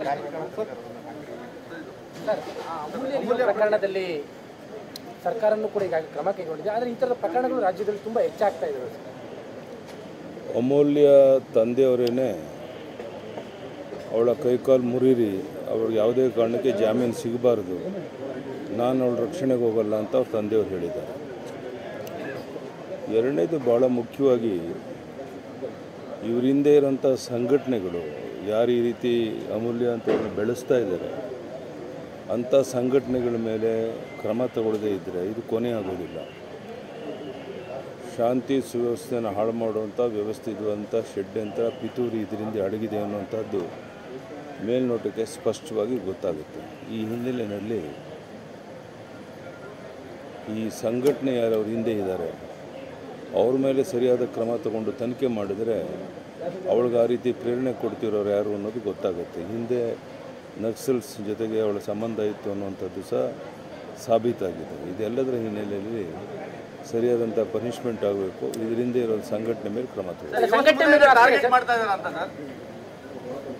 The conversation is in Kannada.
ಸರ್ ಆ ಅಮೂಲ್ಯ ಪ್ರಕರಣದಲ್ಲಿ ಸರ್ಕಾರನೂ ಕೂಡ ಈಗಾಗಲೇ ಕ್ರಮ ಕೈಗೊಂಡಿದೆ ಆದರೆ ಈ ಥರದ ಪ್ರಕರಣಗಳು ರಾಜ್ಯದಲ್ಲಿ ತುಂಬ ಹೆಚ್ಚಾಗ್ತಾ ಇದ್ದಾವೆ ಸರ್ ಅಮೂಲ್ಯ ತಂದೆಯವರೇನೆ ಅವಳ ಕೈಕಾಲು ಮುರಿರಿ ಅವಳಿಗೆ ಯಾವುದೇ ಕಾರಣಕ್ಕೆ ಜಾಮೀನು ಸಿಗಬಾರ್ದು ನಾನು ಅವಳ ರಕ್ಷಣೆಗೆ ಹೋಗಲ್ಲ ಅಂತ ಅವ್ರ ತಂದೆಯವರು ಹೇಳಿದ್ದಾರೆ ಎರಡನೇದು ಭಾಳ ಮುಖ್ಯವಾಗಿ ಇವ್ರ ಹಿಂದೆ ಇರೋಂಥ ಸಂಘಟನೆಗಳು ಯಾರು ಈ ರೀತಿ ಅಮೂಲ್ಯ ಅಂತವ್ರನ್ನ ಬೆಳೆಸ್ತಾ ಇದ್ದಾರೆ ಅಂಥ ಸಂಘಟನೆಗಳ ಮೇಲೆ ಕ್ರಮ ತಗೊಳ್ಳದೇ ಇದ್ದರೆ ಇದು ಕೊನೆ ಆಗೋದಿಲ್ಲ ಶಾಂತಿ ಸುವ್ಯವಸ್ಥೆನ ಹಾಳು ಮಾಡುವಂಥ ವ್ಯವಸ್ಥೆ ಇರುವಂಥ ಷಡ್ಯಂತ್ರ ಪಿತೂರಿ ಇದರಿಂದ ಅಡಗಿದೆ ಅನ್ನುವಂಥದ್ದು ಮೇಲ್ನೋಟಕ್ಕೆ ಸ್ಪಷ್ಟವಾಗಿ ಗೊತ್ತಾಗುತ್ತೆ ಈ ಹಿನ್ನೆಲೆಯಲ್ಲಿ ಈ ಸಂಘಟನೆ ಯಾರು ಅವ್ರ ಹಿಂದೆ ಇದ್ದಾರೆ ಅವ್ರ ಮೇಲೆ ಸರಿಯಾದ ಕ್ರಮ ತಗೊಂಡು ತನಿಖೆ ಮಾಡಿದರೆ ಅವಳಿಗೆ ಆ ರೀತಿ ಪ್ರೇರಣೆ ಕೊಡ್ತಿರೋರು ಯಾರು ಅನ್ನೋದು ಗೊತ್ತಾಗುತ್ತೆ ಹಿಂದೆ ನಕ್ಸಲ್ಸ್ ಜೊತೆಗೆ ಅವಳ ಸಂಬಂಧ ಇತ್ತು ಅನ್ನುವಂಥದ್ದು ಸಹ ಸಾಬೀತಾಗಿದೆ ಇದೆಲ್ಲದರ ಹಿನ್ನೆಲೆಯಲ್ಲಿ ಸರಿಯಾದಂಥ ಪನಿಷ್ಮೆಂಟ್ ಆಗಬೇಕು ಇದರಿಂದ ಇರೋ ಸಂಘಟನೆ ಮೇಲೆ ಕ್ರಮ ತಗೋಬೇಕು ಸಂಘಟನೆ ಮೇಲೆ ಆಗ್ತಾ ಇದೆ ಸರ್. ಮಾಡ್ತಾ ಇದಾರೆ ಅಂತ ಸರ್